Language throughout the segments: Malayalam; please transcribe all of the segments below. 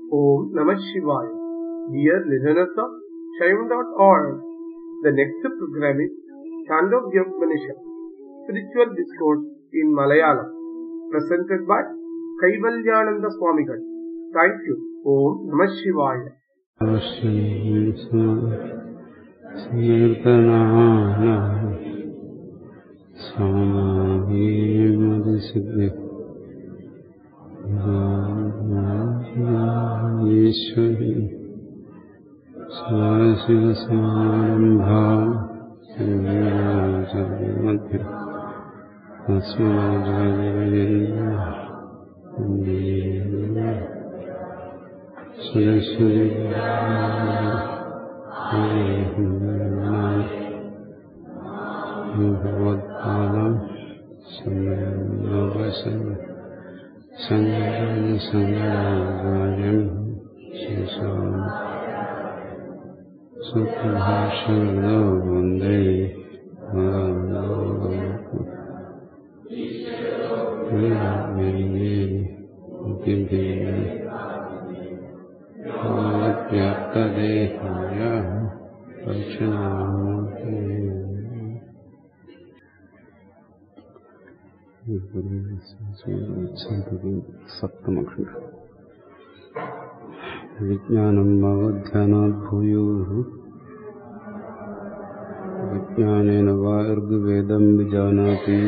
Om Namah Shivaya. Dear listeners of Shaivan.org, the next program is Chandogya Upanishad, Spiritual Discourse in Malayalam, presented by Kaivalyananda Swamigal. Thank you. Om Namah Shivaya. സമാധിമതിസിദ്ധി ഈശ്വരി സദാശിവസമാരംഭ മധ്യ സുരേശ്വരി ഭഗവത്പാദം സംഗം സുഖഭാഷണോ വന്ദേ വ്യാപ്തദേഹായ ദക്ഷിണാമൂർത്തി സപ്തമഖണ്ഡ വിജ്ഞാനം ഭഗവധ്യാനാത് ഭൂയോ വിജ്ഞാനേന വാർഗവേദം വിജാനാതി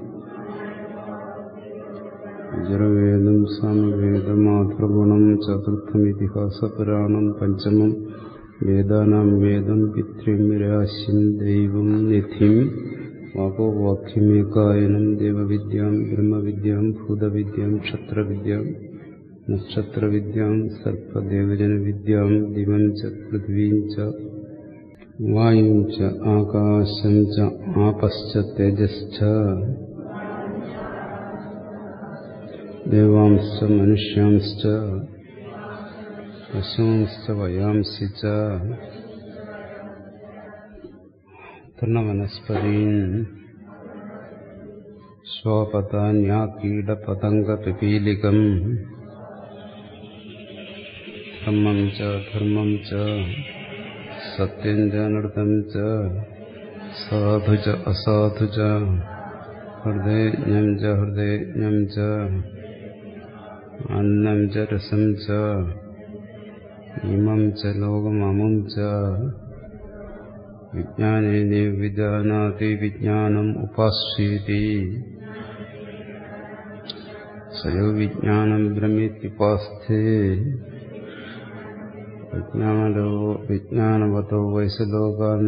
ജരവേദം സാമവേദം മാതൃഗുണം ചതുർത്ഥം ഇതിഹാസപുരാണം പഞ്ചമം വേദാനാം വേദം പിതൃം രാശിം ദൈവം നിധിം വാപോവാക്യമേകായനം ദേവവിദ്യാം ബ്രഹ്മവിദ്യാം ഭൂതവിദ്യാം ക്ഷത്രവിദ്യാം നക്ഷത്രവിദ്യാം സർപ്പദേവജനവിദ്യാം ദിവം ച പൃഥ്വീം ച വായും ച ആകാശം ച ആപശ്ച തേജശ്ച ദേവാംശ്ച മനുഷ്യാംശ്ച പശൂംശ്ച വയാംസി ച തൃണവനസ്പതീൻ സ്വപതാന്യാകീടപതംഗപിപീലികം ധർമ്മം ച ധർമ്മം ച സത്യം ച നൃത്തം ച സാധു ച അസാധു ച ഹൃദയജ്ഞം ച ഹൃദയജ്ഞം ച അന്നം ച രസം ച ഇമം ച ലോകമമും ച വിജ്ഞാനേന വിജാനാതി വിജ്ഞാനം ഉപാസ്യേതി സയോ വിജ്ഞാനം ബ്രഹ്മിത്യുപാസ്ഥേ വിജ്ഞാനോ വിജ്ഞാനവതോ വൈസലോകാൻ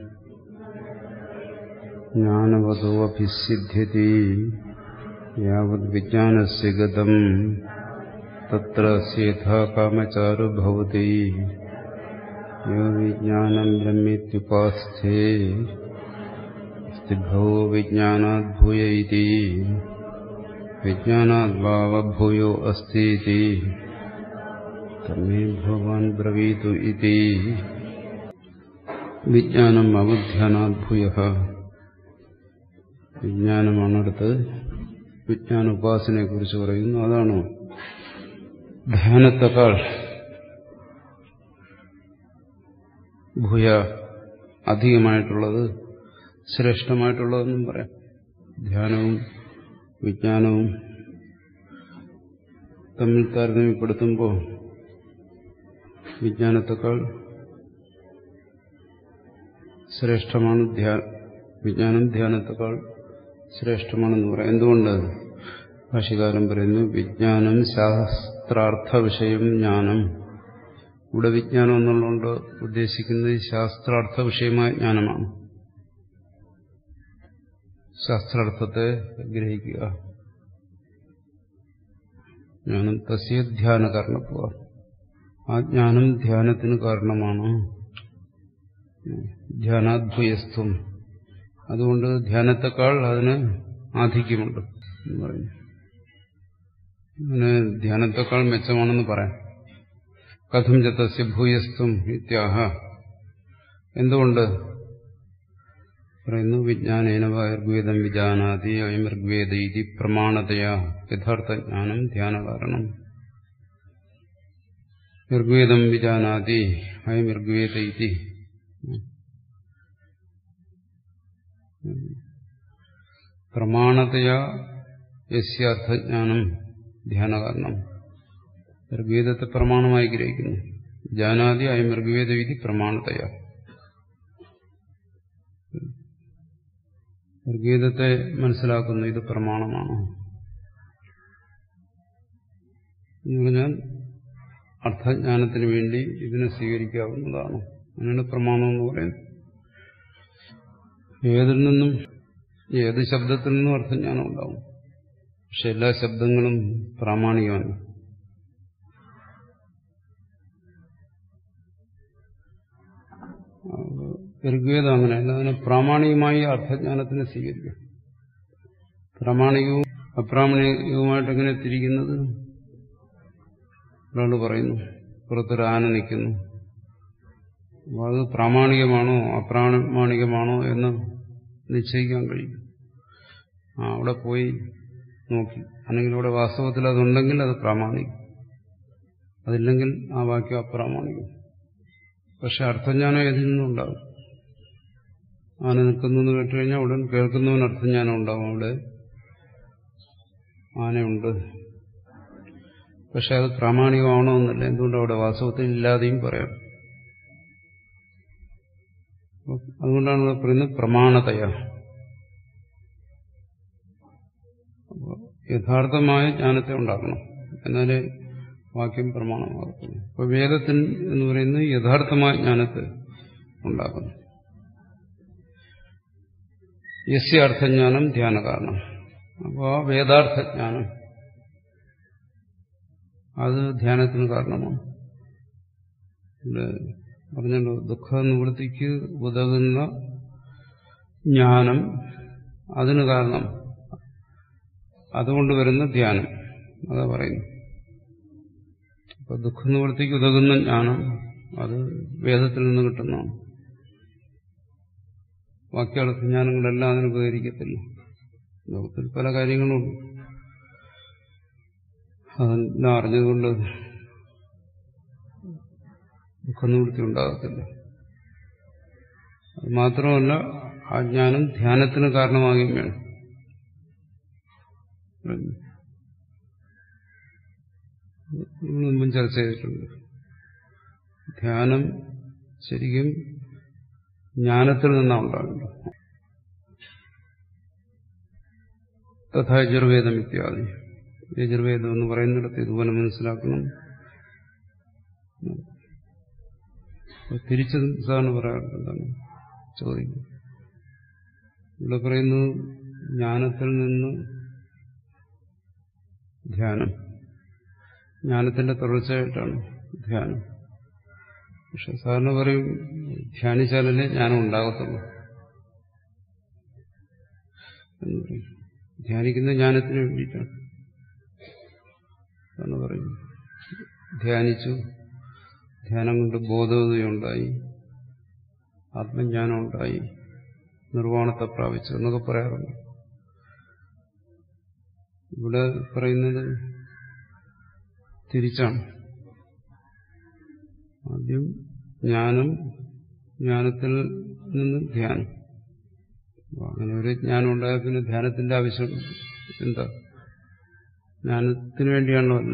ജ്ഞാനവതോ അഭിസിദ്ധ്യതി യാവത് വിജ്ഞാനസ്യ ഗതം തത്ര സേഥാ കാമചാരു ഭവതി യോ വിജ്ഞാനം ബ്രഹ്മിത്യുപാസ്ഥേ സ്ഥിഭവോ വിജ്ഞാനാത് ഭൂയ ഇതി വിജ്ഞാനാത് ഭാവഭൂയോ അസ്തി ഇതി തമേ ഭഗവാൻ ബ്രവീതു ഇതി വിജ്ഞാനം അവധ്യാനാത് ഭൂയ വിജ്ഞാനമാണ് അടുത്ത് വിജ്ഞാന ഉപാസനയെ കുറിച്ച് പറയുന്നു അതാണോ ധ്യാനത്തെക്കാൾ ഭൂയ അധികമായിട്ടുള്ളത് ശ്രേഷ്ഠമായിട്ടുള്ളതെന്നും പറയാം ധ്യാനവും വിജ്ഞാനവും തമ്മിൽ താരതമ്യപ്പെടുത്തുമ്പോൾ വിജ്ഞാനത്തെക്കാൾ ശ്രേഷ്ഠമാണ് ധ്യാ വിജ്ഞാനം ധ്യാനത്തെക്കാൾ ശ്രേഷ്ഠമാണെന്ന് പറയാം എന്തുകൊണ്ട് ഭാഷകാരൻ പറയുന്നു വിജ്ഞാനം ശാസ്ത്രാർത്ഥ വിഷയം ജ്ഞാനം ഇവിടെ വിജ്ഞാനം എന്നുള്ളതുകൊണ്ട് ഉദ്ദേശിക്കുന്നത് ശാസ്ത്രാർത്ഥ വിഷയമായ ജ്ഞാനമാണ് ശാസ്ത്രാർത്ഥത്തെ ഗ്രഹിക്കുക ജ്ഞാനം തസ്യ ധ്യാന കാരണക്കുക ആ ജ്ഞാനം ധ്യാനത്തിന് കാരണമാണ് ധ്യാനാദ്ഭുയസ്ത്വം അതുകൊണ്ട് ധ്യാനത്തെക്കാൾ അതിന് ആധിക്യമുണ്ട് എന്ന് പറയുന്നു അതിന് ധ്യാനത്തെക്കാൾ മെച്ചമാണെന്ന് പറയാം കഥം ചത്തസ്യ ഭൂയസ്ത്വം ഇത്യാഹ എന്തുകൊണ്ട് പറയുന്നു വിജ്ഞാനേന ഋഗ്വേദം വിജാനാതി അയം ഋഗ്വേദ ഇതി പ്രമാണതയാ യഥാർത്ഥ ജ്ഞാനം ധ്യാന കാരണം ഋഗ്വേദം വിജാനാതി അയം ഋഗ്വേദ ഇതി പ്രമാണതയാ യസ്യാർത്ഥജ്ഞാനം ധ്യാനകാരണം ഋഗ്വേദത്തെ പ്രമാണമായി ഗ്രഹിക്കുന്നു ജാനാതി അയം ഋഗ്വേദ വിധി പ്രമാണതയാ ഋഗ്വേദത്തെ മനസ്സിലാക്കുന്നു ഇത് പ്രമാണമാണ് എന്ന് പറഞ്ഞാൽ അർത്ഥജ്ഞാനത്തിന് വേണ്ടി ഇതിനെ സ്വീകരിക്കാവുന്നതാണ് അങ്ങനെയാണ് പ്രമാണം എന്ന് പറയുന്നത് ഏതിൽ നിന്നും ഏത് ശബ്ദത്തിൽ നിന്നും അർത്ഥജ്ഞാനം ഉണ്ടാവും പക്ഷെ എല്ലാ ശബ്ദങ്ങളും പ്രാമാണികമാണ് ഋഗ്വേദം അങ്ങനെയല്ല അതിനെ പ്രാമാണികമായി അർത്ഥജ്ഞാനത്തിനെ സ്വീകരിക്കും പ്രാമാണികവും അപ്രാമാണികവുമായിട്ട് എങ്ങനെ തിരിക്കുന്നത് ഒരാൾ പറയുന്നു പുറത്തൊരു ആന നിൽക്കുന്നു അപ്പോൾ അത് പ്രാമാണികമാണോ അപ്രാമാണികമാണോ എന്ന് നിശ്ചയിക്കാൻ കഴിയും ആ അവിടെ പോയി നോക്കി അല്ലെങ്കിൽ അവിടെ വാസ്തവത്തിൽ അതുണ്ടെങ്കിൽ അത് പ്രാമാണികം അതില്ലെങ്കിൽ ആ വാക്യം അപ്രാമാണികം പക്ഷെ അർത്ഥജ്ഞാനം ഏതിൽ നിന്നും ഉണ്ടാകും ആന നിൽക്കുന്നു കേട്ട് കഴിഞ്ഞാൽ ഉടൻ കേൾക്കുന്നവന് അർത്ഥജ്ഞാനം ഉണ്ടാവും അവിടെ ആനയുണ്ട് പക്ഷെ അത് പ്രാമാണികമാണോ എന്നല്ല എന്തുകൊണ്ട് അവിടെ വാസ്തവത്തിൽ ഇല്ലാതെയും പറയാം അതുകൊണ്ടാണ് ഇവിടെ പറയുന്നത് പ്രമാണതയ യഥാർത്ഥമായ ജ്ഞാനത്തെ ഉണ്ടാക്കണം എന്നാലേ വാക്യം പ്രമാണമാകത്തുള്ളൂ അപ്പൊ വേദത്തിന് എന്ന് പറയുന്നത് യഥാർത്ഥമായ ജ്ഞാനത്തെ ഉണ്ടാക്കുന്നു യസ്യ അർത്ഥജ്ഞാനം ധ്യാന കാരണം അപ്പോൾ ആ വേദാർത്ഥജ്ഞാനം അത് ധ്യാനത്തിന് കാരണമാണ് ഇവിടെ പറഞ്ഞല്ലോ ദുഃഖ നിവൃത്തിക്ക് ഉതകുന്ന ജ്ഞാനം അതിന് കാരണം അതുകൊണ്ട് വരുന്ന ധ്യാനം അതാ പറയുന്നു അപ്പൊ ദുഃഖ നിവൃത്തിക്ക് ഉതകുന്ന ജ്ഞാനം അത് വേദത്തിൽ നിന്ന് കിട്ടുന്നതാണ് ബാക്കിയുള്ള ജ്ഞാനങ്ങളെല്ലാം അതിന് ഉപകരിക്കത്തില്ല ലോകത്തിൽ പല കാര്യങ്ങളുണ്ട് അതെല്ലാം അറിഞ്ഞതുകൊണ്ട് ദുഃഖനിവൃത്തി ഉണ്ടാകത്തില്ല അത് മാത്രമല്ല ആ ജ്ഞാനം ധ്യാനത്തിന് കാരണമാകുകയും വേണം മുമ്പും ചർച്ച ചെയ്തിട്ടുണ്ട് ധ്യാനം ശരിക്കും ജ്ഞാനത്തിൽ നിന്നാണ് ഉണ്ടാകുന്നത് തഥാ യജുർവേദം ഇത്യാദി യജുർവേദം എന്ന് പറയുന്നിടത്ത് ഇതുപോലെ മനസ്സിലാക്കണം തിരിച്ച് സാറിന് പറയാറുണ്ട് എന്താണ് ചോദിക്കും ഇവിടെ പറയുന്നത് ജ്ഞാനത്തിൽ നിന്ന് ധ്യാനം ജ്ഞാനത്തിന്റെ തുടർച്ചയായിട്ടാണ് ധ്യാനം പക്ഷെ സാറിന് പറയും ധ്യാനിച്ചാലല്ലേ ജ്ഞാനം ഉണ്ടാകത്തുള്ളൂ എന്ന് പറയും ധ്യാനിക്കുന്ന ജ്ഞാനത്തിന് വേണ്ടിയിട്ടാണ് എന്ന് പറയും ധ്യാനിച്ചു ധ്യാനം കൊണ്ട് ബോധോദയുണ്ടായി ആത്മജ്ഞാനം ഉണ്ടായി നിർവ്വാണത്തെ പ്രാപിച്ചു എന്നൊക്കെ പറയാറുണ്ട് ഇവിടെ പറയുന്നത് തിരിച്ചാണ് ആദ്യം ജ്ഞാനം ജ്ഞാനത്തിൽ നിന്ന് ധ്യാനം അങ്ങനെ ഒരു ജ്ഞാനം ഉണ്ടായ പിന്നെ ധ്യാനത്തിന്റെ ആവശ്യം എന്താ ജ്ഞാനത്തിന് വേണ്ടിയാണല്ലോ അല്ല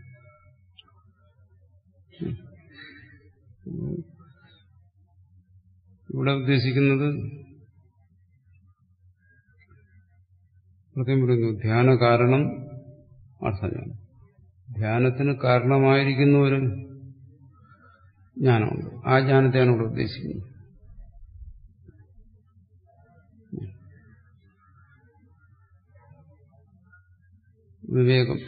ഇവിടെ ഉദ്ദേശിക്കുന്നത് പ്രത്യേകം പറയുന്നു ധ്യാന കാരണം അർത്ഥജ്ഞാനം ധ്യാനത്തിന് കാരണമായിരിക്കുന്ന ഒരു ജ്ഞാനമുണ്ട് ആ ജ്ഞാനത്തെയാണ് ഇവിടെ ഉദ്ദേശിക്കുന്നത് വിവേകം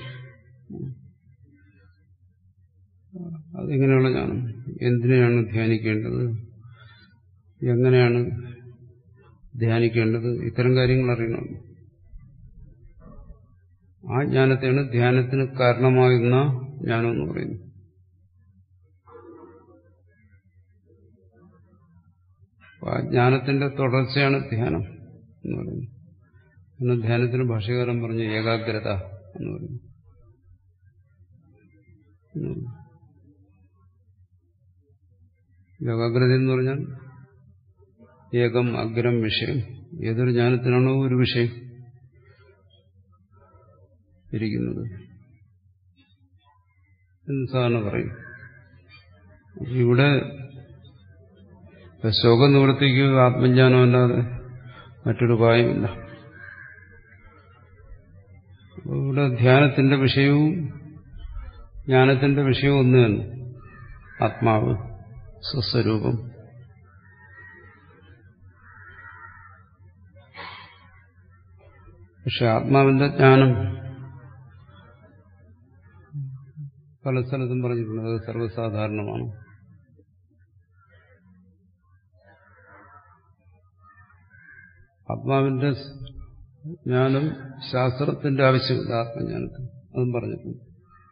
അതെങ്ങനെയുള്ള ജ്ഞാനം എന്തിനെയാണ് ധ്യാനിക്കേണ്ടത് എങ്ങനെയാണ് ധ്യാനിക്കേണ്ടത് ഇത്തരം കാര്യങ്ങൾ അറിയണം ആ ജ്ഞാനത്തെയാണ് ധ്യാനത്തിന് കാരണമാകുന്ന ജ്ഞാനം എന്ന് പറയുന്നത് ആ ജ്ഞാനത്തിന്റെ തുടർച്ചയാണ് ധ്യാനം എന്ന് പറയുന്നത് എന്ന് ധ്യാനത്തിന് ഭാഷകാരൻ പറഞ്ഞു ഏകാഗ്രത എന്ന് പറയുന്നു ഏകാഗ്രത എന്ന് പറഞ്ഞാൽ ഏകം അഗ്രം വിഷയം ഏതൊരു ജ്ഞാനത്തിനാണോ ഒരു വിഷയം ഇരിക്കുന്നത് എന്ന് സാധാരണ പറയും ഇവിടെ ശോകം നിവൃത്തിക്ക് ആത്മജ്ഞാനമല്ലാതെ മറ്റൊരു ഉപായമില്ല ഇവിടെ ധ്യാനത്തിന്റെ വിഷയവും ജ്ഞാനത്തിന്റെ വിഷയവും ഒന്ന് തന്നെ ആത്മാവ് സ്വസ്വരൂപം പക്ഷെ ആത്മാവിന്റെ ജ്ഞാനം പല സ്ഥലത്തും പറഞ്ഞിട്ടുണ്ട് അത് സർവ്വസാധാരണമാണ് ആത്മാവിന്റെ ജ്ഞാനം ശാസ്ത്രത്തിന്റെ ആവശ്യമില്ല ആത്മജ്ഞാനത്തിന് അതും പറഞ്ഞിട്ടുണ്ട്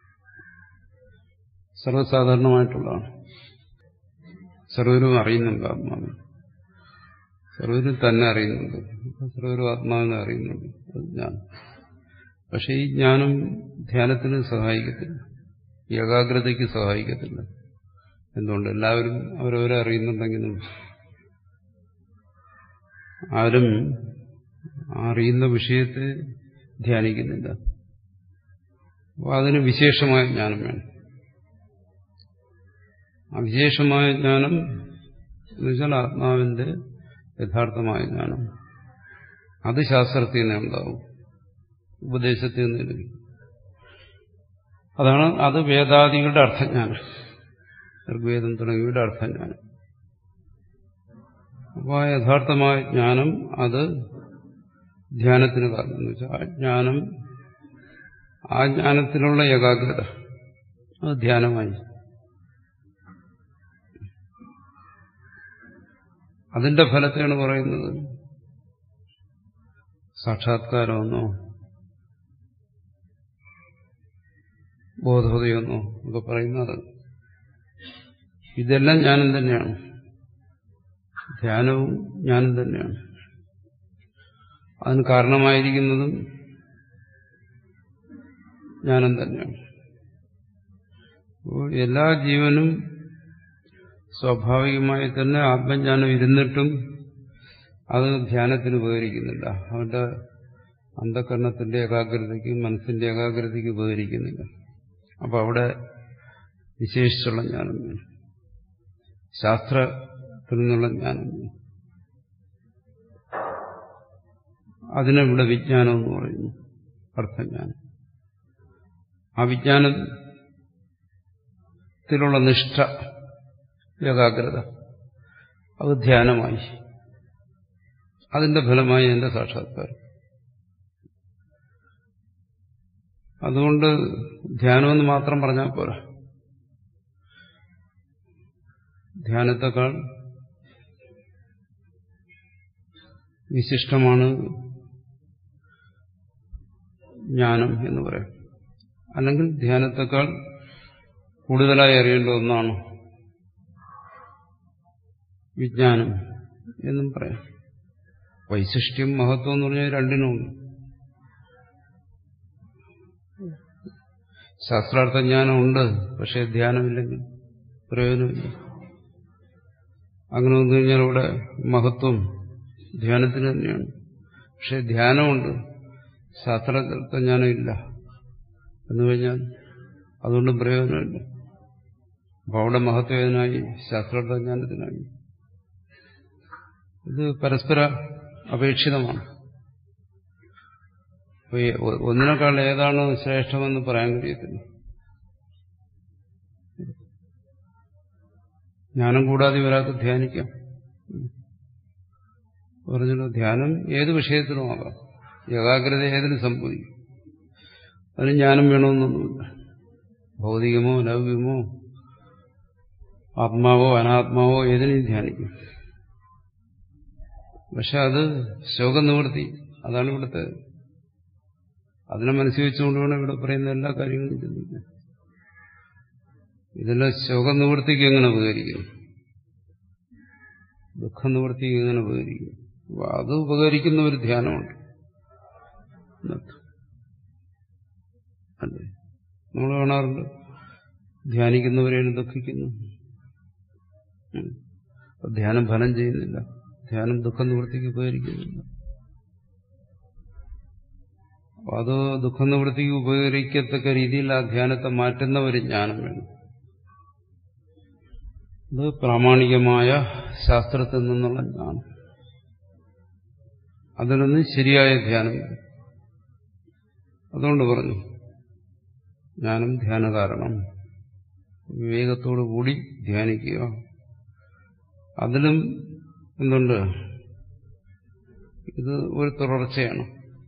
സർവ്വസാധാരണമായിട്ടുള്ളതാണ് സർവരും അറിയുന്നുണ്ട് ആത്മാവിനെ സർവരും തന്നെ അറിയുന്നുണ്ട് സർവരും ആത്മാവിനെ അറിയുന്നുണ്ട് അത് ജ്ഞാനം പക്ഷെ ഈ ജ്ഞാനം ധ്യാനത്തിന് സഹായിക്കത്തില്ല ഏകാഗ്രതയ്ക്ക് സഹായിക്കത്തില്ല എന്തുകൊണ്ട് എല്ലാവരും അവരവരെ അറിയുന്നുണ്ടെങ്കിലും ആരും അറിയുന്ന വിഷയത്തെ ധ്യാനിക്കുന്നില്ല അപ്പോൾ അതിന് വിശേഷമായ ജ്ഞാനം വേണം ആ വിശേഷമായ ജ്ഞാനം എന്ന് വെച്ചാൽ ആത്മാവിന്റെ യഥാർത്ഥമായ ജ്ഞാനം അത് ശാസ്ത്രത്തിൽ നിന്നേ ഉണ്ടാവും ഉപദേശത്തിൽ നിന്ന് ലഭിക്കും അതാണ് അത് വേദാദികളുടെ അർത്ഥജ്ഞാനം ഋഗ്വേദം തുടങ്ങിയവയുടെ അർത്ഥജ്ഞാനം അപ്പോൾ ആ യഥാർത്ഥമായ ജ്ഞാനം അത് ധ്യാനത്തിന് കാരണം എന്ന് വെച്ചാൽ ആ ജ്ഞാനം ആ ജ്ഞാനത്തിലുള്ള ഏകാഗ്രത അത് ധ്യാനമായി അതിന്റെ ഫലത്തെയാണ് പറയുന്നത് സാക്ഷാത്കാരമെന്നോ ബോധോദയെന്നോ ഒക്കെ പറയുന്നത് ഇതെല്ലാം ജ്ഞാനം തന്നെയാണ് ധ്യാനവും ജ്ഞാനം തന്നെയാണ് അതിന് കാരണമായിരിക്കുന്നതും ജ്ഞാനം തന്നെയാണ് അപ്പോൾ എല്ലാ ജീവനും സ്വാഭാവികമായി തന്നെ ആത്മജ്ഞാനം ഇരുന്നിട്ടും അത് ധ്യാനത്തിന് ഉപകരിക്കുന്നില്ല അവന്റെ അന്ധകരണത്തിന്റെ ഏകാഗ്രതയ്ക്ക് മനസ്സിന്റെ ഏകാഗ്രതയ്ക്ക് ഉപകരിക്കുന്നില്ല അപ്പൊ അവിടെ വിശേഷിച്ചുള്ള ജ്ഞാനം വേണം ശാസ്ത്രത്തിൽ നിന്നുള്ള ജ്ഞാനം വേണം അതിനിവിടെ വിജ്ഞാനം എന്ന് പറയുന്നു അർത്ഥജ്ഞാനം ആ വിജ്ഞാനത്തിലുള്ള നിഷ്ഠ ഏകാഗ്രത അത് ധ്യാനമായി അതിന്റെ ഫലമായി എന്റെ സാക്ഷാത്കാരം അതുകൊണ്ട് ധ്യാനമെന്ന് മാത്രം പറഞ്ഞാൽ പോരാ ധ്യാനത്തെക്കാൾ വിശിഷ്ടമാണ് ജ്ഞാനം എന്ന് പറയാം അല്ലെങ്കിൽ ധ്യാനത്തെക്കാൾ കൂടുതലായി അറിയേണ്ട ഒന്നാണ് വിജ്ഞാനം എന്നും പറയാം വൈശിഷ്ട്യം മഹത്വം എന്ന് പറഞ്ഞാൽ രണ്ടിനുമുണ്ട് ശാസ്ത്രാർത്ഥ ജ്ഞാനമുണ്ട് പക്ഷെ ധ്യാനമില്ലെങ്കിൽ പ്രയോജനമില്ല അങ്ങനെ വന്നു കഴിഞ്ഞാൽ ഇവിടെ മഹത്വം ധ്യാനത്തിന് തന്നെയാണ് പക്ഷെ ധ്യാനമുണ്ട് ശാസ്ത്രാർത്ഥ ജ്ഞാനം ഇല്ല എന്ന് കഴിഞ്ഞാൽ അതുകൊണ്ടും പ്രയോജനമില്ല അപ്പോൾ അവിടെ മഹത്വത്തിനായി ശാസ്ത്രാർത്ഥ ജ്ഞാനത്തിനായി ഇത് പരസ്പര അപേക്ഷിതമാണ് ഒന്നിനേക്കാൾ ഏതാണ് ശ്രേഷ്ഠമെന്ന് പറയാൻ കഴിയത്തില്ല ജ്ഞാനം കൂടാതെ ഒരാൾക്ക് ധ്യാനിക്കാം പറഞ്ഞല്ലോ ധ്യാനം ഏത് വിഷയത്തിലുമാകാം ഏകാഗ്രത ഏതിനും സംഭവിക്കും അതിന് ജ്ഞാനം വേണമെന്നൊന്നുമില്ല ഭൗതികമോ ലൗകികമോ ആത്മാവോ അനാത്മാവോ ഏതിനും ധ്യാനിക്കും പക്ഷെ അത് ശോകനിവൃത്തി അതാണ് ഇവിടുത്തെ അതിനെ മനസ്സിൽ വെച്ചുകൊണ്ട് വേണം ഇവിടെ പറയുന്ന എല്ലാ കാര്യങ്ങളും ചിന്തിക്കാൻ ഇതെല്ലാം ശോകനിവൃത്തിക്ക് എങ്ങനെ ഉപകരിക്കും ദുഃഖനിവൃത്തിക്ക് എങ്ങനെ ഉപകരിക്കും അത് ഉപകരിക്കുന്ന ഒരു ധ്യാനമുണ്ട് അല്ലേ നമ്മൾ കാണാറുണ്ട് ധ്യാനിക്കുന്നവരെയാണ് ദുഃഖിക്കുന്നു ധ്യാനം ഫലം ചെയ്യുന്നില്ല ധ്യാനം ദുഃഖ നിവൃത്തിക്ക് ഉപകരിക്കുന്നില്ല അപ്പൊ അത് ദുഃഖ നിവൃത്തിക്ക് ഉപകരിക്കത്തക്ക രീതിയിൽ ആ ധ്യാനത്തെ മാറ്റുന്ന ഒരു ജ്ഞാനം വേണം ഇത് പ്രാമാണികമായ ശാസ്ത്രത്തിൽ നിന്നുള്ള ജ്ഞാനം അതിൽ നിന്ന് ശരിയായ ധ്യാനം വരും അതുകൊണ്ട് പറഞ്ഞു ജ്ഞാനം ധ്യാന കാരണം വിവേകത്തോടു കൂടി ധ്യാനിക്കുക അതിലും എന്തുണ്ട് ഇത് ഒരു തുടർച്ചയാണ്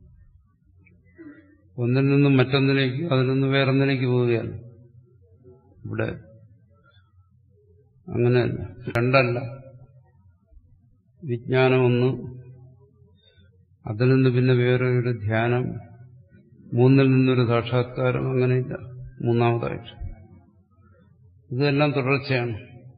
ഒന്നിൽ നിന്നും മറ്റൊന്നിലേക്ക് അതിൽ നിന്ന് വേറൊന്നിലേക്ക് പോവുകയല്ല ഇവിടെ അങ്ങനെയല്ല രണ്ടല്ല വിജ്ഞാനം ഒന്ന് അതിൽ നിന്ന് പിന്നെ വേറെ ഒരു ധ്യാനം മൂന്നിൽ നിന്നൊരു സാക്ഷാത്കാരം അങ്ങനെയില്ല മൂന്നാമതായിട്ട് ഇതെല്ലാം തുടർച്ചയാണ്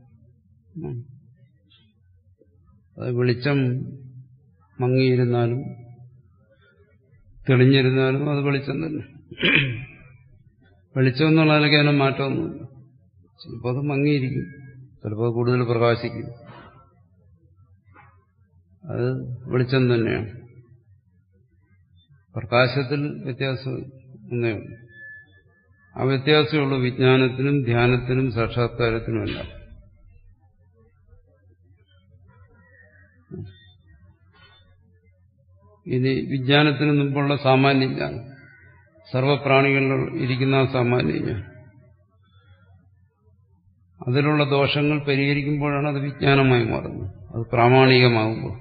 അത് വെളിച്ചം മങ്ങിയിരുന്നാലും തെളിഞ്ഞിരുന്നാലും അത് വെളിച്ചം തന്നെ വെളിച്ചം എന്നുള്ളതിലേക്ക് അതിന് മാറ്റമൊന്നുമില്ല ചിലപ്പോൾ അത് മങ്ങിയിരിക്കും ചിലപ്പോൾ അത് കൂടുതൽ പ്രകാശിക്കും അത് വെളിച്ചം തന്നെയാണ് പ്രകാശത്തിൽ വ്യത്യാസം ഒന്നേ ഉള്ളൂ ആ വ്യത്യാസമുള്ളൂ വിജ്ഞാനത്തിനും ധ്യാനത്തിനും സാക്ഷാത്കാരത്തിനുമല്ല ഇനി വിജ്ഞാനത്തിന് മുമ്പുള്ള സാമാന്യ ജ്ഞാനം സർവപ്രാണികളിൽ ഇരിക്കുന്ന ആ സാമാന്യ ജ്ഞാനം അതിലുള്ള ദോഷങ്ങൾ പരിഹരിക്കുമ്പോഴാണ് അത് വിജ്ഞാനമായി മാറുന്നത് അത് പ്രാമാണികമാകുമ്പോൾ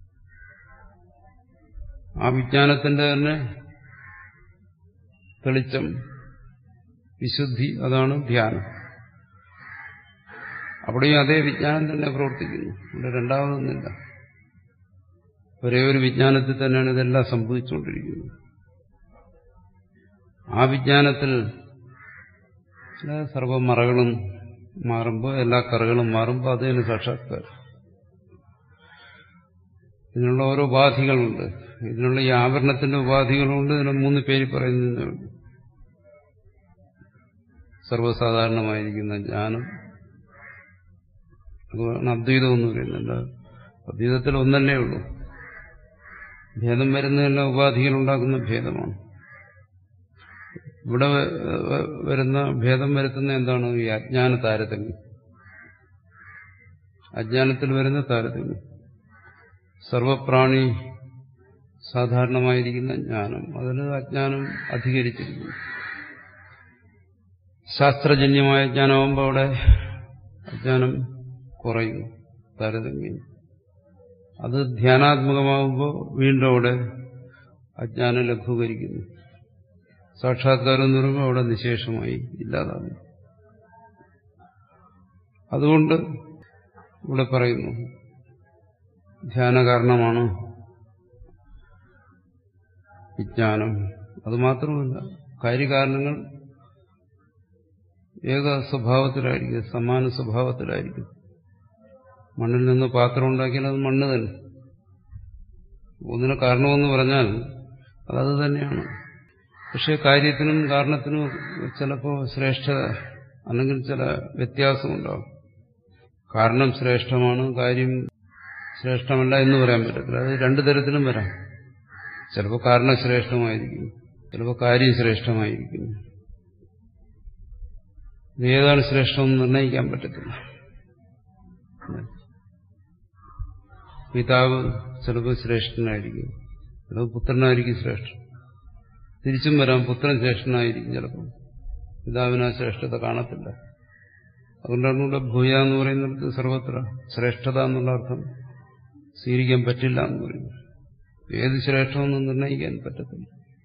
ആ വിജ്ഞാനത്തിന്റെ തന്നെ തെളിച്ചം വിശുദ്ധി അതാണ് ധ്യാനം അവിടെയും അതേ വിജ്ഞാനം തന്നെ പ്രവർത്തിക്കുന്നു ഇവിടെ രണ്ടാമതൊന്നുമില്ല ഒരേ ഒരു വിജ്ഞാനത്തിൽ തന്നെയാണ് ഇതെല്ലാം സംഭവിച്ചുകൊണ്ടിരിക്കുന്നത് ആ വിജ്ഞാനത്തിൽ സർവമറകളും മാറുമ്പോൾ എല്ലാ കറകളും മാറുമ്പോൾ അത് തന്നെ സാക്ഷാത്കാരം ഇതിനുള്ള ഓരോ ഉപാധികളുണ്ട് ഇതിനുള്ള ഈ ആവരണത്തിന്റെ ഉപാധികളുണ്ട് ഇതിന് മൂന്ന് പേര് പറയുന്നതേ ഉള്ളൂ സർവ്വസാധാരണമായിരിക്കുന്ന ജ്ഞാനം അതുകൊണ്ട് അദ്വൈതം എന്ന് പറയുന്നില്ല അദ്വൈതത്തിൽ ഒന്നല്ലേ ഉള്ളൂ ഭേദം വരുന്നതെല്ലാം ഉപാധികൾ ഉണ്ടാക്കുന്ന ഭേദമാണ് ഇവിടെ വരുന്ന ഭേദം വരുത്തുന്ന എന്താണ് ഈ അജ്ഞാന താരതമ്യം അജ്ഞാനത്തിൽ വരുന്ന താരതമ്യം സർവപ്രാണി സാധാരണമായിരിക്കുന്ന ജ്ഞാനം അതിന് അജ്ഞാനം അധികരിച്ചിരിക്കുന്നു ശാസ്ത്രജന്യമായ ജ്ഞാനമാകുമ്പോൾ അവിടെ അജ്ഞാനം കുറയുന്നു താരതമ്യം അത് ധ്യാനാത്മകമാകുമ്പോൾ വീണ്ടും അവിടെ അജ്ഞാനം ലഘൂകരിക്കുന്നു സാക്ഷാത്കാരം എന്ന് പറയുമ്പോൾ അവിടെ നിശേഷമായി ഇല്ലാതാകുന്നു അതുകൊണ്ട് ഇവിടെ പറയുന്നു ധ്യാന കാരണമാണ് വിജ്ഞാനം അതുമാത്രമല്ല കാര്യകാരണങ്ങൾ ഏക സ്വഭാവത്തിലായിരിക്കും സമാന സ്വഭാവത്തിലായിരിക്കും മണ്ണിൽ നിന്ന് പാത്രം ഉണ്ടാക്കിയാൽ അത് മണ്ണ് തന്നെ ഒന്നിന് കാരണമെന്ന് പറഞ്ഞാൽ അതത് തന്നെയാണ് പക്ഷെ കാര്യത്തിനും കാരണത്തിനും ചിലപ്പോൾ ശ്രേഷ്ഠത അല്ലെങ്കിൽ ചില വ്യത്യാസമുണ്ടാവും കാരണം ശ്രേഷ്ഠമാണ് കാര്യം ശ്രേഷ്ഠമല്ല എന്ന് പറയാൻ പറ്റത്തില്ല അത് രണ്ടു തരത്തിലും വരാം ചിലപ്പോൾ കാരണം ശ്രേഷ്ഠമായിരിക്കും ചിലപ്പോൾ കാര്യം ശ്രേഷ്ഠമായിരിക്കും ഏതാണ് ശ്രേഷ്ഠമെന്ന് നിർണ്ണയിക്കാൻ പറ്റത്തില്ല പിതാവ് ചിലപ്പോൾ ശ്രേഷ്ഠനായിരിക്കും ചിലപ്പോൾ പുത്രനായിരിക്കും ശ്രേഷ്ഠൻ തിരിച്ചും വരാം പുത്രൻ ശ്രേഷ്ഠനായിരിക്കും ചിലപ്പോൾ പിതാവിന് ആ ശ്രേഷ്ഠത കാണത്തില്ല അതുകൊണ്ടാണ് ഇവിടെ ഭൂയ എന്ന് പറയുന്നിടത്ത് സർവത്ര ശ്രേഷ്ഠത എന്നുള്ള അർത്ഥം സ്വീകരിക്കാൻ പറ്റില്ല എന്ന് പറയുന്നു ഏത് ശ്രേഷ്ഠമെന്ന് നിർണ്ണയിക്കാൻ പറ്റത്തില്ല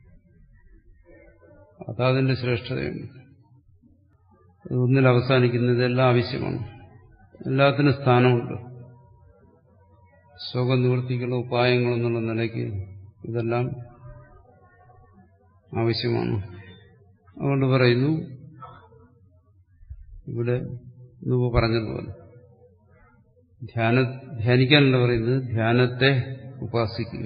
അതതിന്റെ ശ്രേഷ്ഠതയുണ്ട് ഒന്നിൽ അവസാനിക്കുന്നത് ഇതെല്ലാം ആവശ്യമാണ് എല്ലാത്തിനും സ്ഥാനമുണ്ട് സുഖനിവൃത്തിക്കുള്ള ഉപായങ്ങളെന്നുള്ള നിലയ്ക്ക് ഇതെല്ലാം ആവശ്യമാണ് അതുകൊണ്ട് പറയുന്നു ഇവിടെ മുമ്പ് പറഞ്ഞതുപോലെ ധ്യാന ധ്യാനിക്കാനല്ല പറയുന്നത് ധ്യാനത്തെ ഉപാസിക്കുക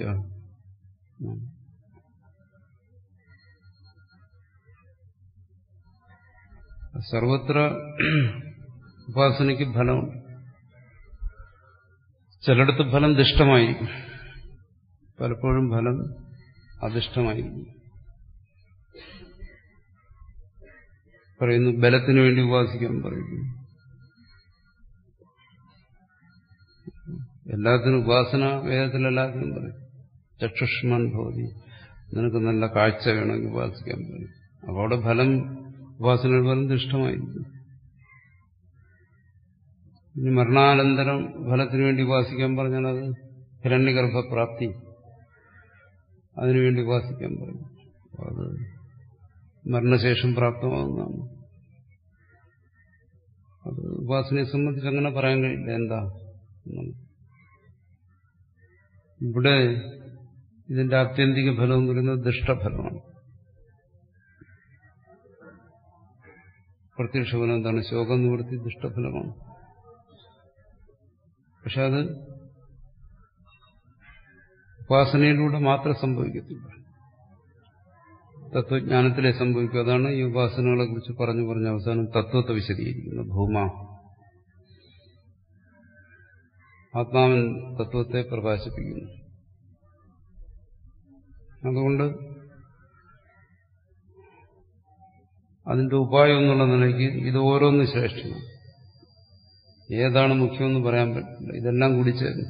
സർവത്ര ഉപാസനയ്ക്ക് ഫലമുണ്ട് ചിലയിടത്ത് ഫലം ദുഷ്ടമായിരിക്കും പലപ്പോഴും ഫലം അധിഷ്ഠമായിരിക്കും പറയുന്നു ബലത്തിന് വേണ്ടി ഉപാസിക്കാൻ പറയുന്നു എല്ലാത്തിനും ഉപാസന വേദത്തിൽ എല്ലാത്തിനും പറയും ചക്ഷുഷ്മാൻ ഭവതി നിനക്ക് നല്ല കാഴ്ച വേണമെങ്കിൽ ഉപാസിക്കാൻ പറയും അപ്പോൾ അവിടെ ഫലം ഉപാസനയുടെ ഫലം ദുഷ്ടമായിരിക്കും ഇനി മരണാനന്തരം ഫലത്തിന് വേണ്ടി ഉപാസിക്കാൻ പറഞ്ഞാൽ അത് ഹിരണ്യഗർഭപ്രാപ്തി അതിനുവേണ്ടി ഉപാസിക്കാൻ പറയും അത് മരണശേഷം പ്രാപ്തമാകുന്നതാണ് അത് ഉപാസനയെ സംബന്ധിച്ച് അങ്ങനെ പറയാൻ കഴിയില്ല എന്താ ഇവിടെ ഇതിന്റെ ആത്യന്തിക ഫലം എന്ന് പറയുന്നത് ദുഷ്ടഫലമാണ് പ്രത്യക്ഷ ഫലം എന്താണ് ശോകം നിവൃത്തി ദുഷ്ടഫലമാണ് പക്ഷെ അത് ഉപാസനയിലൂടെ മാത്രം സംഭവിക്കത്തില്ല തത്വജ്ഞാനത്തിലെ സംഭവിക്കും അതാണ് ഈ ഉപാസനകളെ കുറിച്ച് പറഞ്ഞു പറഞ്ഞ അവസാനം തത്വത്തെ വിശദീകരിക്കുന്നത് ഭൂമ ആത്മാവൻ തത്വത്തെ പ്രകാശിപ്പിക്കുന്നു അതുകൊണ്ട് അതിന്റെ ഉപായം എന്നുള്ള നിലയ്ക്ക് ഇത് ഓരോന്ന് ശ്രേഷ്ഠമാണ് ഏതാണ് മുഖ്യമെന്ന് പറയാൻ പറ്റില്ല ഇതെല്ലാം കൂടി ചേർന്ന്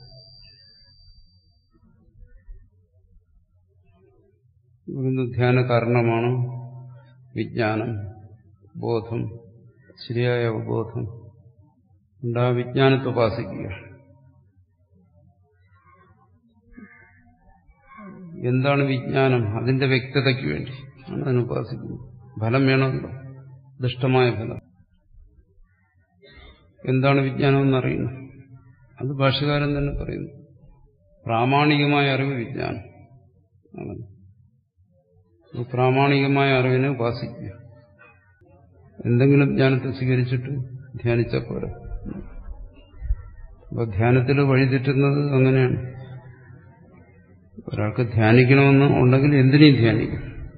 ഇവിടുന്ന് ധ്യാന കാരണമാണ് വിജ്ഞാനം ബോധം ശരിയായ അവബോധം ഉണ്ടാ വിജ്ഞാനത്തെ ഉപാസിക്കുക എന്താണ് വിജ്ഞാനം അതിന്റെ വ്യക്തതയ്ക്ക് വേണ്ടി ആണ് അതിന് ഉപാസിക്കുന്നത് ഫലം വേണമല്ലോ ദുഷ്ടമായ ഫലം എന്താണ് വിജ്ഞാനം എന്നറിയുന്നു അത് ഭാഷകാരൻ തന്നെ പറയുന്നു പ്രാമാണികമായ അറിവ് വിജ്ഞാനം ആണല്ലോ ഈ പ്രാമാണികമായ അറിവിനെ ഉപാസിക്കുക എന്തെങ്കിലും ജ്ഞാനത്തെ സ്വീകരിച്ചിട്ട് ധ്യാനിച്ച പോരെ അപ്പൊ ധ്യാനത്തിൽ വഴിതെറ്റുന്നത് അങ്ങനെയാണ് ഒരാൾക്ക് ധ്യാനിക്കണമെന്ന് ഉണ്ടെങ്കിൽ എന്തിനേയും ധ്യാനിക്കും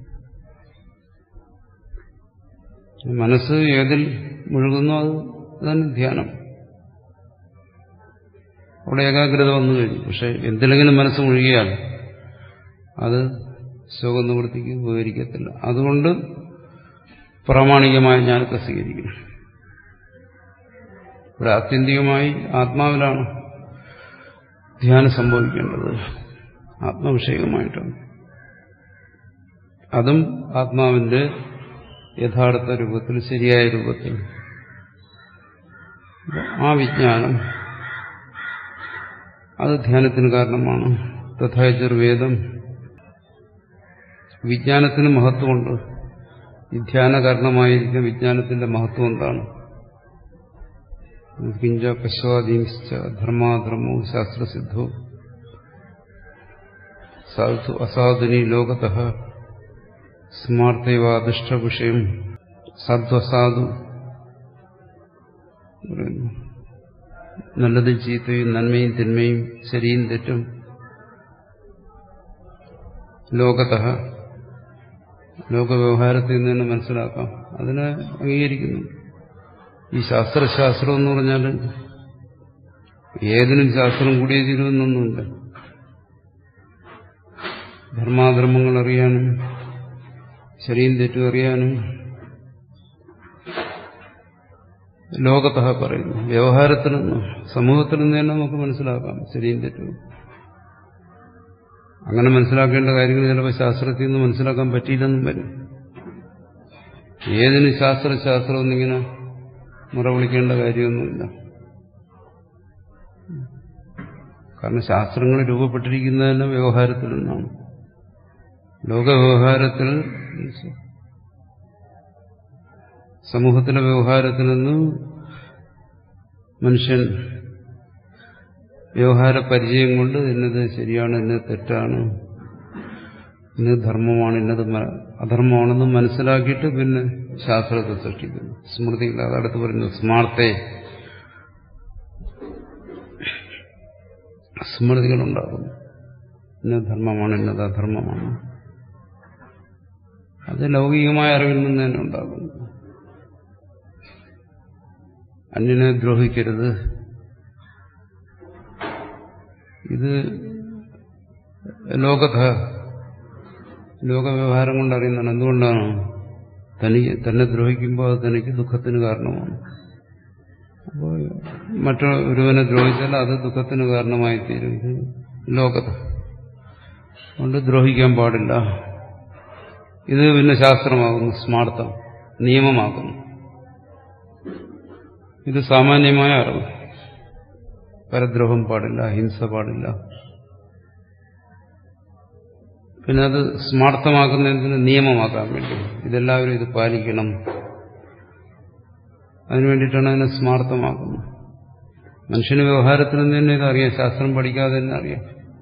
മനസ്സ് ഏതിൽ മുഴുകുന്നോ അത് തന്നെ ധ്യാനം അവിടെ ഏകാഗ്രത വന്നു കഴിഞ്ഞു പക്ഷെ എന്തിലെങ്കിലും മനസ്സ് മുഴുകിയാൽ അത് ശോകം നിവൃത്തിക്ക് ഉപകരിക്കത്തില്ല അതുകൊണ്ട് പ്രാമാണികമായ ജ്ഞാനത്തെ സ്വീകരിക്കണം ഇവിടെ ആത്യന്തികമായി ആത്മാവിലാണ് ധ്യാനം സംഭവിക്കേണ്ടത് ആത്മവിഷയകമായിട്ടാണ് അതും ആത്മാവിന്റെ യഥാർത്ഥ രൂപത്തിൽ ശരിയായ രൂപത്തിൽ ആ വിജ്ഞാനം അത് ധ്യാനത്തിന് കാരണമാണ് തഥാചുർവേദം വിജ്ഞാനത്തിന് മഹത്വമുണ്ട് ഈ ധ്യാന കാരണമായിരിക്കുന്ന വിജ്ഞാനത്തിന്റെ മഹത്വം എന്താണ് കിഞ്ച പശ്വാദീംശ്ച ധർമാധർമ്മോ ശാസ്ത്രസിദ്ധോ സാധു അസാധുനി ലോകത സ്മാർത്ഥൈവാദിഷ്ടവിഷയം സാധ്വസാധു നല്ലതും ചീത്തയും നന്മയും തിന്മയും ശരിയും തെറ്റും ലോകത ലോകവ്യവഹാരത്തിൽ നിന്ന് തന്നെ മനസ്സിലാക്കാം അതിനെ അംഗീകരിക്കുന്നു ഈ ശാസ്ത്രശാസ്ത്രം എന്ന് പറഞ്ഞാൽ ഏതിനും ശാസ്ത്രം കൂടിയേ തീരുമെന്നൊന്നുമില്ല ധർമാധർമ്മങ്ങൾ അറിയാനും ശരിയും തെറ്റും അറിയാനും ലോകത്ത പറയുന്നു വ്യവഹാരത്തിൽ നിന്ന് സമൂഹത്തിൽ നിന്ന് തന്നെ നമുക്ക് മനസ്സിലാക്കാം ശരിയും തെറ്റും അങ്ങനെ മനസ്സിലാക്കേണ്ട കാര്യങ്ങൾ ചിലപ്പോൾ ശാസ്ത്രത്തിൽ നിന്ന് മനസ്സിലാക്കാൻ പറ്റിയില്ലെന്നും വരും ഏതിന് ശാസ്ത്ര ശാസ്ത്രം എന്നിങ്ങനെ മുറ വിളിക്കേണ്ട കാര്യമൊന്നുമില്ല കാരണം ശാസ്ത്രങ്ങൾ രൂപപ്പെട്ടിരിക്കുന്നത് തന്നെ വ്യവഹാരത്തിൽ നിന്നാണ് ലോകവ്യവഹാരത്തിൽ സമൂഹത്തിലെ വ്യവഹാരത്തിൽ നിന്ന് മനുഷ്യൻ വ്യവഹാര പരിചയം കൊണ്ട് ഇന്നത് ശരിയാണ് ഇന്നത് തെറ്റാണ് ഇന്നത് ധർമ്മമാണ് ഇന്നത് അധർമ്മമാണെന്ന് മനസ്സിലാക്കിയിട്ട് പിന്നെ ശാസ്ത്രത്തെ സൃഷ്ടിക്കുന്നു സ്മൃതികൾ അതടുത്ത് പറയുന്നു സ്മാർത്തെ സ്മൃതികളുണ്ടാകുന്നു ഇന്നത് ധർമ്മമാണ് ഇന്നത് അധർമ്മമാണ് അത് ലൗകികമായ അറിവിൽ നിന്ന് തന്നെ ഉണ്ടാകുന്നു അന്യനെ ദ്രോഹിക്കരുത് ഇത് ലോകത ലോകവ്യവഹാരം കൊണ്ട് അറിയുന്നതാണ് എന്തുകൊണ്ടാണ് തനിക്ക് തന്നെ ദ്രോഹിക്കുമ്പോൾ അത് തനിക്ക് ദുഃഖത്തിന് കാരണമാണ് അപ്പോൾ മറ്റൊരുവനെ ദ്രോഹിച്ചാൽ അത് ദുഃഖത്തിന് കാരണമായി തീരും ഇത് ലോകത അതുകൊണ്ട് ദ്രോഹിക്കാൻ പാടില്ല ഇത് പിന്നെ ശാസ്ത്രമാകുന്നു സ്മാർത്ഥം നിയമമാകുന്നു ഇത് സാമാന്യമായ അറിവ് പരദ്രോഹം പാടില്ല ഹിംസ പാടില്ല പിന്നെ അത് സ്മാർത്ഥമാക്കുന്നതിന് നിയമമാക്കാൻ വേണ്ടി ഇതെല്ലാവരും ഇത് പാലിക്കണം അതിനു വേണ്ടിയിട്ടാണ് അതിനെ സ്മാർത്ഥമാക്കുന്നത് മനുഷ്യന് വ്യവഹാരത്തിൽ നിന്ന് തന്നെ ഇതറിയാം ശാസ്ത്രം പഠിക്കാതെ തന്നെ അറിയാം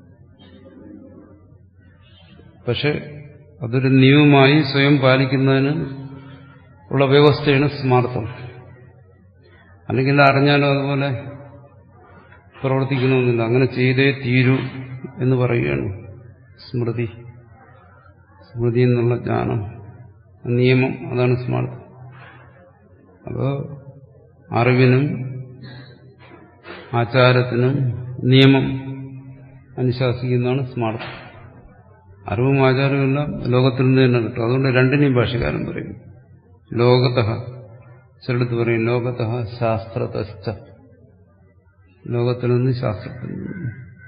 പക്ഷെ അതൊരു നിയമമായി സ്വയം പാലിക്കുന്നതിന് ഉള്ള വ്യവസ്ഥയാണ് സ്മാർത്ഥം അല്ലെങ്കിൽ അറിഞ്ഞാലും അതുപോലെ പ്രവർത്തിക്കണമെന്നില്ല അങ്ങനെ ചെയ്തേ തീരൂ എന്ന് പറയുകയാണ് സ്മൃതി സ്മൃതി എന്നുള്ള ജ്ഞാനം നിയമം അതാണ് സ്മാർത്ഥം അപ്പോൾ അറിവിനും ആചാരത്തിനും നിയമം അനുശാസിക്കുന്നതാണ് സ്മാർത്ഥം അറിവും ആചാരവും എല്ലാം ലോകത്തിൽ നിന്ന് തന്നെ കിട്ടും അതുകൊണ്ട് രണ്ടിനെയും ഭാഷകാരൻ പറയും ലോകത ചിലടത്ത് പറയും ലോകത ശാസ്ത്രതശ്ച ലോകത്തിൽ നിന്ന് ശാസ്ത്രത്തിൽ നിന്ന്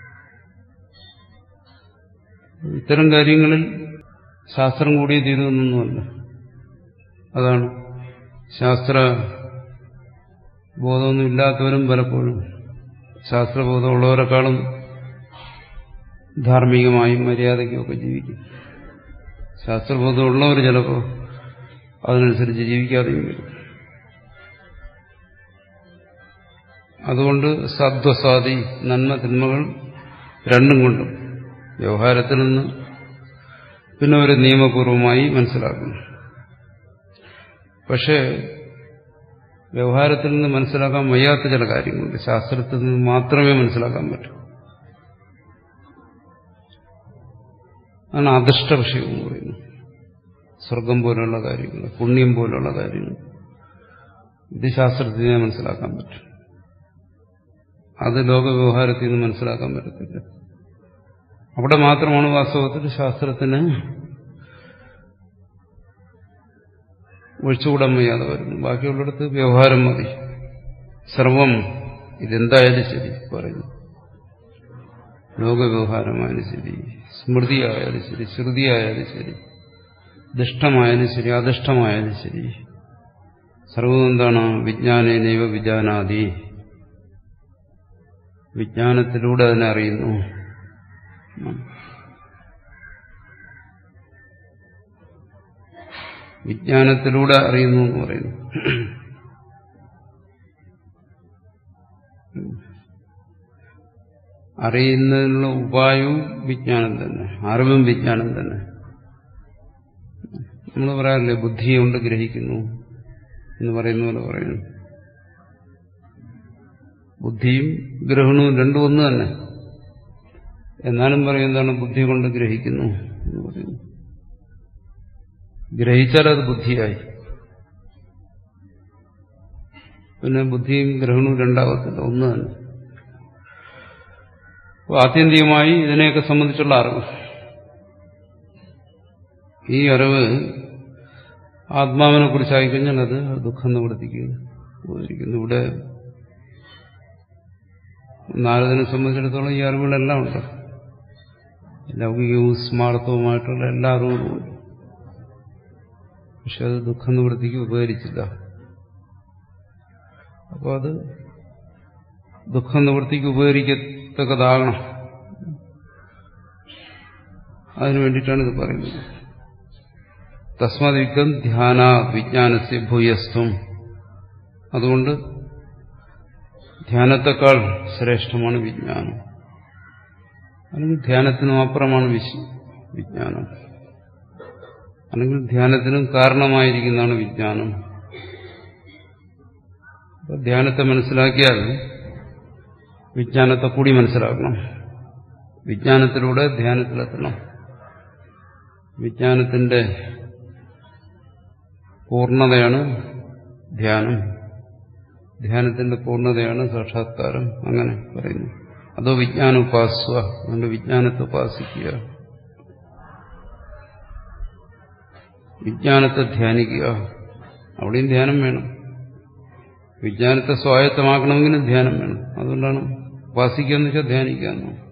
ഇത്തരം കാര്യങ്ങളിൽ ശാസ്ത്രം കൂടിയേ തീരുമെന്നൊന്നുമല്ല അതാണ് ശാസ്ത്ര ബോധമൊന്നും ഇല്ലാത്തവരും പലപ്പോഴും ശാസ്ത്രബോധമുള്ളവരെക്കാളും ധാർമ്മികമായും മര്യാദയ്ക്കുമൊക്കെ ജീവിക്കും ശാസ്ത്രബോധമുള്ളവർ ചിലപ്പോൾ അതിനനുസരിച്ച് ജീവിക്കാതെയും വരും അതുകൊണ്ട് സദ്വസാദി നന്മ തിന്മകൾ രണ്ടും കൊണ്ടും വ്യവഹാരത്തിൽ നിന്ന് പിന്നെ ഒരു നിയമപൂർവമായി മനസ്സിലാക്കുന്നു പക്ഷേ വ്യവഹാരത്തിൽ നിന്ന് മനസ്സിലാക്കാൻ വയ്യാത്ത ചില കാര്യങ്ങളുണ്ട് ശാസ്ത്രത്തിൽ നിന്ന് മാത്രമേ മനസ്സിലാക്കാൻ പറ്റൂ ആണ് അദൃഷ്ട വിഷയം എന്ന് പറയുന്നത് സ്വർഗം പോലുള്ള കാര്യങ്ങൾ പുണ്യം പോലുള്ള കാര്യങ്ങൾ ഇത് ശാസ്ത്രത്തിന് മനസ്സിലാക്കാൻ പറ്റും അത് ലോകവ്യവഹാരത്തിൽ നിന്ന് മനസ്സിലാക്കാൻ പറ്റത്തില്ല അവിടെ മാത്രമാണ് വാസ്തവത്തിൽ ശാസ്ത്രത്തിന് ഒഴിച്ചുകൂടാൻ വയ്യാതെ വരുന്നു ബാക്കിയുള്ളിടത്ത് വ്യവഹാരം മതി സർവം ഇതെന്തായാലും ശരി പറയുന്നു ലോകവ്യവഹാരമായാലും ശരി സ്മൃതിയായാലും ശരി ശ്രുതിയായാലും ശരി ദുഷ്ടമായാലും ശരി അദുഷ്ടമായാലും ശരി സർവം എന്താണ് വിജ്ഞാനേനൈവ വിജാനാദി വിജ്ഞാനത്തിലൂടെ അതിനെ അറിയുന്നു വിജ്ഞാനത്തിലൂടെ അറിയുന്നു എന്ന് പറയുന്നു അറിയുന്നതിനുള്ള ഉപായവും വിജ്ഞാനം തന്നെ അറിവും വിജ്ഞാനം തന്നെ നമ്മൾ പറയാറില്ലേ ബുദ്ധിയെ കൊണ്ട് ഗ്രഹിക്കുന്നു എന്ന് പറയുന്ന പോലെ പറയുന്നു ബുദ്ധിയും ഗ്രഹണവും രണ്ടും ഒന്ന് തന്നെ എന്നാലും പറയും എന്താണ് ബുദ്ധി കൊണ്ട് ഗ്രഹിക്കുന്നു എന്ന് പറയുന്നു ഗ്രഹിച്ചാൽ അത് ബുദ്ധിയായി പിന്നെ ബുദ്ധിയും ഗ്രഹണവും രണ്ടാവത്തില്ല ഒന്ന് തന്നെ അപ്പോൾ ആത്യന്തികമായി ഇതിനെയൊക്കെ സംബന്ധിച്ചുള്ള അറിവ് ഈ അറിവ് ആത്മാവിനെ കുറിച്ചായി കഴിഞ്ഞാൽ അത് ദുഃഖം നിവൃത്തിക്ക് പോയിരിക്കുന്നു ഇവിടെ നാരദനെ സംബന്ധിച്ചിടത്തോളം ഈ അറിവുകളെല്ലാം ഉണ്ട് ലൗകികവും സ്മാർത്ഥവുമായിട്ടുള്ള എല്ലാ അറിവുകളുമുണ്ട് പക്ഷെ അത് ദുഃഖ നിവൃത്തിക്ക് ഉപകരിച്ചില്ല അപ്പോൾ അത് ദുഃഖ നിവൃത്തിക്ക് ഉപകരിക്കത്തക്കതാകണം അതിനു വേണ്ടിയിട്ടാണ് ഇത് പറയുന്നത് തസ്മദിക്കം ധ്യാന വിജ്ഞാനസ്യ ഭൂയസ്ത്വം അതുകൊണ്ട് ധ്യാനത്തെക്കാൾ ശ്രേഷ്ഠമാണ് വിജ്ഞാനം അല്ലെങ്കിൽ ധ്യാനത്തിനും അപ്പുറമാണ് വിജ്ഞാനം അല്ലെങ്കിൽ ധ്യാനത്തിനും കാരണമായിരിക്കുന്നതാണ് വിജ്ഞാനം ധ്യാനത്തെ മനസ്സിലാക്കിയാൽ വിജ്ഞാനത്തെ കൂടി മനസ്സിലാക്കണം വിജ്ഞാനത്തിലൂടെ ധ്യാനത്തിലെത്തണം വിജ്ഞാനത്തിന്റെ പൂർണ്ണതയാണ് ധ്യാനം ധ്യാനത്തിന്റെ പൂർണ്ണതയാണ് സാക്ഷാത്കാരം അങ്ങനെ പറയുന്നു അതോ വിജ്ഞാനം ഉപാസുക അതുകൊണ്ട് വിജ്ഞാനത്തെ ഉപാസിക്കുക വിജ്ഞാനത്തെ ധ്യാനിക്കുക അവിടെയും ധ്യാനം വേണം വിജ്ഞാനത്തെ സ്വായത്തമാക്കണമെങ്കിലും ധ്യാനം വേണം അതുകൊണ്ടാണ് ഉപാസിക്കുക എന്ന് വെച്ചാൽ ധ്യാനിക്കുക എന്നാണ്